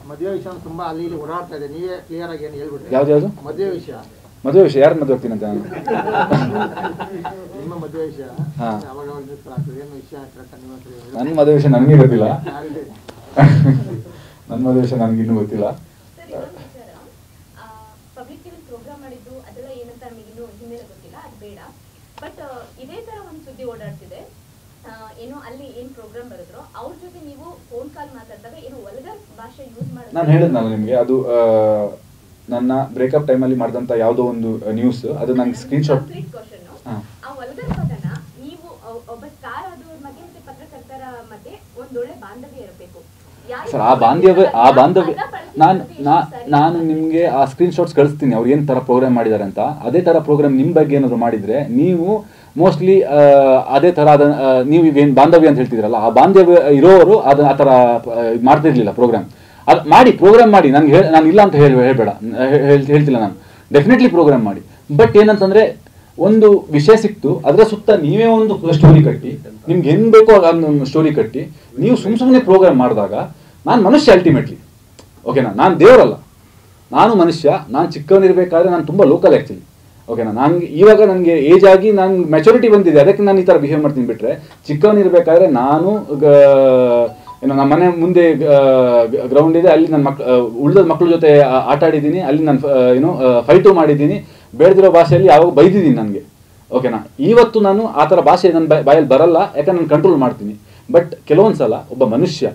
ಮದುವೆ ವಿಷಯ ತುಂಬಾ ಅಲ್ಲಿ ಇಲ್ಲಿ ಓಡಾಡ್ತಾ ಇದೆ ನೀವೇ ಕ್ಲಿಯರ್ ಆಗಿ ಏನು ಹೇಳ್ಬಿಟ್ರಿ ಯಾವ್ದು ಯಾವುದು ಮದುವೆ ವಿಷಯ ಮದುವೆ ವಿಷಯ ಯಾರು ಮದುವೆ ಆಗ್ತೀನಿ ಅಂತ ನಾನು ನಿಮ್ಮ ಮದುವೆ ವಿಷಯ ಹಾ. ಅವಾಗ ಅವಾಗ discuss ಆಗ್ತದೆ ಏನು ವಿಷಯ ಕರೆಕ್ಟ್ ನಿಮ್ಮ ಹತ್ರ ಹೇಳಿ. ನನ್ನ ಮದುವೆ ವಿಷಯ ನನಗೆ ಗೊತ್ತಿಲ್ಲ ಯಾರಿದೆ? ನನ್ನ ಮದುವೆ ವಿಷಯ ನನಗೆ ಇನ್ನೂ ಗೊತ್ತಿಲ್ಲ ಸರ್ ಇನ್ನೊಂದು ವಿಚಾರ ಪಬ್ಲಿಕ್ ಟಿವಿ ಪ್ರೋಗ್ರಾಮ್ ಮಾಡಿದ್ದು ಅದೆಲ್ಲ ಏನಂತ ನಮಗೆ ಇನ್ನೂ ಹಿನ್ನೆಲೆ ಗೊತ್ತಿಲ್ಲ ಅದು ಬೇಡ ಬಟ್ ಇದೇ ತರ ಒಂದು ಸುದ್ದಿ ಓಡಾಡ್ತಿದೆ ಆ, ಏನೋ ಅಲ್ಲಿ ಏನ್ ಪ್ರೋಗ್ರಾಮ್ ಬರೆದ್ರು ಅವ್ರ ಜೊತೆ ನೀವು ಫೋನ್ ಕಾಲ್ ಮಾತಾಡಿದಾಗ ಏನು ವಲ್ಗರ್ ಭಾಷೆ ಯೂಸ್ ಮಾಡೋದು ನಾನು ಹೇಳಿದ್ನಲ್ಲ ನಿಮಗೆ ಅದು ಆ, ನನ್ನ ಬ್ರೇಕಪ್ ಟೈಮಲ್ಲಿ ಮಾಡಿದಂಥ ಯಾವುದೋ ಒಂದು ನ್ಯೂಸ್ ಅದು ನಂಗೆ ಸ್ಕ್ರೀನ್ಶಾಟ್ ಕಂಪ್ಲೀಟ್ ಕ್ವಶನ್ ಹಾ. ಆ ವಲ್ಗರ್ ಪದನ ನೀವು ಒ- ಒಬ್ಬ ಸ್ಟಾರ್ ಆದವ್ರ ಮಧ್ಯೆ ಮತ್ತೆ ಪತ್ರಕರ್ತರ ಮಧ್ಯೆ ಒಂದೊಳ್ಳೆ ಬಾಂಧವ್ಯ ಇರಬೇಕು ಯಾರು ಸರ್ ಆ ಬಾಂಧವ್ಯ ಆ ಬಾಂಧವ್ಯ ಪದ ಬಳಕೆ ನಾನು ಮಾಡೋದು ನಾ ಎಷ್ಟು ಸರಿ ನಾನು ಅಂತ ನಿಮಗೆ ಆ ಸ್ಕ್ರೀನ್ಶಾಟ್ಸ್ ಕಳಿಸ್ತೀನಿ ಅವ್ರು ಏನು ಥರ ಪ್ರೋಗ್ರಾಮ್ ಮಾಡಿದ್ದಾರೆ ಅಂತ ಅದೇ ಥರ ಪ್ರೋಗ್ರಾಮ್ ನಿಮ್ಮ ಬಗ್ಗೆ ಏನಾದ್ರು ಮಾಡಿದರೆ ನೀವು ಮೋಸ್ಟ್ಲಿ ಅದೇ ಥರ ಅದನ್ನ ಆ, ನೀವು ಏನು ಬಾಂಧವ್ಯ ಅಂತ ಹೇಳ್ತಿದ್ರಲ್ಲ ಆ ಬಾಂಧವ್ಯ ಇರೋರು ಅದನ್ನ ಆ ಥರ ಆ, ಇದ್ ಮಾಡ್ತಿರ್ಲಿಲ್ಲ ಪ್ರೋಗ್ರಾಮ್ ಅದು ಮಾಡಿ ಪ್ರೋಗ್ರಾಮ್ ಮಾಡಿ ನಂಗೆ ಹೇಳಿ ನಾನು ಇಲ್ಲ ಅಂತ ಹೇಳಿ ಹೇಳ್ಬೇಡ ಹೇ- ಹೇಳ್- ಹೇಳ್ತಿಲ್ಲ ನಾನು ಡೆಫಿನೆಟ್ಲಿ ಪ್ರೋಗ್ರಾಮ್ ಮಾಡಿ ಬಟ್ ಏನಂತಂದ್ರೆ ಒಂದು ವಿಷಯ ಸಿಕ್ತು ಅದರ ಸುತ್ತ ನೀವೇ ಒಂದು ಸ್ಟೋರಿ ಕಟ್ಟಿ ನಿಮ್ಗೆ ಹೆಂಗ್ ಬೇಕೋ ಅದೊಂದು ಸ್ಟೋರಿ ಕಟ್ಟಿ ನೀವು ಸುಮ್ ಸುಮ್ಮನೆ ಪ್ರೋಗ್ರಾಮ್ ಮಾಡಿದಾಗ ನಾನು ಮನುಷ್ಯ ಅಲ್ಟಿಮೇಟ್ಲಿ ಓಕೆನಾ ನಾನು ದೇವರಲ್ಲ ನಾನು ಮನುಷ್ಯ ನಾನು ಚಿಕ್ಕವನಿರ್ಬೇಕಾದ್ರೆ ನಾನು ತುಂಬ ಲೋಕಲ್ ಆ್ಯಕ್ಚುಲಿ ಓಕೆನಾ ನಂಗೆ ಇವಾಗ ನನಗೆ ಏಜ್ ಆಗಿ ನಾನು ಮೆಚುರಿಟಿ ಬಂದಿದೆ ಅದಕ್ಕೆ ನಾನು ಈ ಥರ ಬಿಹೇವ್ ಮಾಡ್ತೀನಿ ಬಿಟ್ಟರೆ ಚಿಕ್ಕವನಿರ್ಬೇಕಾದ್ರೆ ನಾನು ಗ- ಏನು ನಮ್ಮ ಮನೆ ಮುಂದೆ ಗ್ರೌಂಡ್ ಇದೆ ಅಲ್ಲಿ ನನ್ನ ಮಕ್ ಉಳಿದ ಮಕ್ಕಳ ಜೊತೆ ಆ- ಆಟ ಆಡಿದ್ದೀನಿ ಅಲ್ಲಿ ನಾನು ಏನು ಫೈಟು ಮಾಡಿದ್ದೀನಿ ಬೇಡದಿರೋ ಭಾಷೆಯಲ್ಲಿ ಯಾವಾಗ ಬೈದಿದ್ದೀನಿ ನನಗೆ ಓಕೆನಾ ಇವತ್ತು ನಾನು ಆ ಥರ ಭಾಷೆ ನನ್ನ ಬಾಯ್- ಬಾಯಲ್ಲಿ ಬರಲ್ಲ ಯಾಕಂದ್ರೆ ನಾನು ಕಂಟ್ರೋಲ್ ಮಾಡ್ತೀನಿ ಬಟ್ ಕೆಲವೊಂದು ಸಲ ಒಬ್ಬ ಮನುಷ್ಯ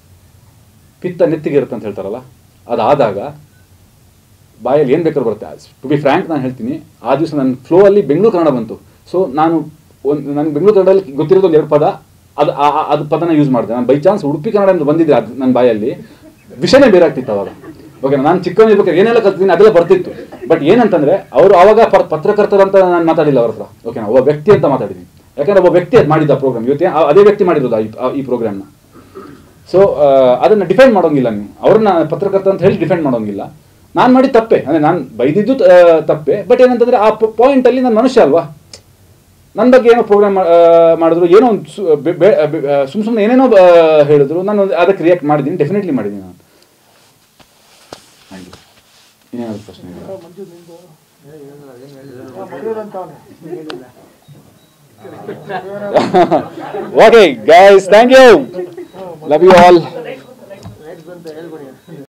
ಪಿತ್ತ ನೆತ್ತಿಗೆ ಇರುತ್ತೆ ಅಂತ ಹೇಳ್ತಾರಲ್ಲ ಅದಾದಾಗ ಬಾಯಲ್ಲಿ ಏನು ಬೇಕಾದ್ರೂ ಬರುತ್ತೆ ಟು ಬಿ ಫ್ರ್ಯಾಂಕ್ ನಾನು ಹೇಳ್ತೀನಿ ಆ ದಿವಸ ನನ್ನ ಫ್ಲೋ ಅಲ್ಲಿ ಬೆಂಗಳೂರು ಕನ್ನಡ ಬಂತು ಸೊ ನಾನು ಒಂದು ನನಗೆ ಬೆಂಗಳೂರು ಕನ್ನಡದಲ್ಲಿ ಗೊತ್ತಿರೋದು ಒಂದು ಎರಡು ಪದ ಅದು ಆ- ಆ- ಅದು ಪದನ ಯೂಸ್ ಮಾಡಿದೆ ನಾನು ಬೈ ಚಾನ್ಸ್ ಉಡುಪಿ ಕನ್ನಡ ಅಂತ ಬಂದಿದ್ದೆ ಅದು ನನ್ನ ಬಾಯಲ್ಲಿ ವಿಷಯನೇ ಬೇರೆ ಆಗ್ತಿತ್ತು ಅವಾಗ ಓಕೆ ನಾನು ಚಿಕ್ಕವನಿರ್ಬೇಕಾದ್ರೆ ಏನೆಲ್ಲ ಕಲ್ತಿದ್ದೀನಿ ಅದೆಲ್ಲ ಬರ್ತಿತ್ತು ಬಟ್ ಏನಂತಂದ್ರೆ ಅವರು ಅವಾಗ ಪರ್- ಪತ್ರಕರ್ತರಂತ ನಾನು ಮಾತಾಡಿಲ್ಲ ಅವ್ರ ಹತ್ರ ಓಕೆನಾ ಒಬ್ಬ ವ್ಯಕ್ತಿ ಅಂತ ಮಾತಾಡಿದ್ದೀನಿ ಯಾಕಂದ್ರೆ ಒಬ್ಬ ವ್ಯಕ್ತಿ ಅದು ಮಾಡಿದ್ದ ಪ್ರೋಗ್ರಾಮ್ ಇವತ್ತೇ ಆ- ಅದೇ ವ್ಯಕ್ತಿ ಮಾಡಿರೋದು ಆ- ಆ- ಈ ಪ್ರೋಗ್ರಾಮ್ನ ಸೊ ಅದನ್ನ ಡಿಫೆಂಡ್ ಮಾಡೋಂಗಿಲ್ಲ ನೀವು ಅವ್ರನ್ನ ಪತ್ರಕರ್ತ ಅಂತ ಹೇಳಿ ಡಿಫೆಂಡ್ ಮಾಡೋಂಗಿಲ್ಲ ನಾನು ಮಾಡಿ ತಪ್ಪೆ ಅಂದ್ರೆ ನಾನು ಬೈದಿದ್ದು ಆ, ತಪ್ಪೆ ಬಟ್ ಏನಂತಂದ್ರೆ ಆ ಪಾಯಿಂಟ್ ಅಲ್ಲಿ ನಾನು ಮನುಷ್ಯ ಅಲ್ವಾ ನನ್ನ ಬಗ್ಗೆ ಏನೋ ಪ್ರೋಗ್ರಾಮ್ ಮಾಡಿದ್ರು ಏನೋ ಒಂದು ಸುಮ್ ಸುಮ್ಮನೆ ಏನೇನೋ ಆ, ಹೇಳಿದ್ರು ನಾನು ಒಂದು ಅದಕ್ಕೆ ರಿಯಾಕ್ಟ್ ಮಾಡಿದ್ದೀನಿ ಡೆಫಿನೆಟ್ಲಿ ಮಾಡಿದ್ದೀನಿ ನಾನು ಥ್ಯಾಂಕ್ ಯು ಇನ್ನೇನಾದ್ರು ಪ್ರಶ್ನೆ ಇದೆಯಾ? ಮಂಜು ನಿಂದು ಏ, ಏನಿಲ್ಲ, ಏನ್ ಹೇಳಿಲ್ಲ. ಆ, ಮದುವೆ ಅಂತ ಅವ್ನು. ಏನಿಲ್ಲ. Okay guys thank you love you all Next ಬಂತ ಹೇಳ್ಬಿಡಿ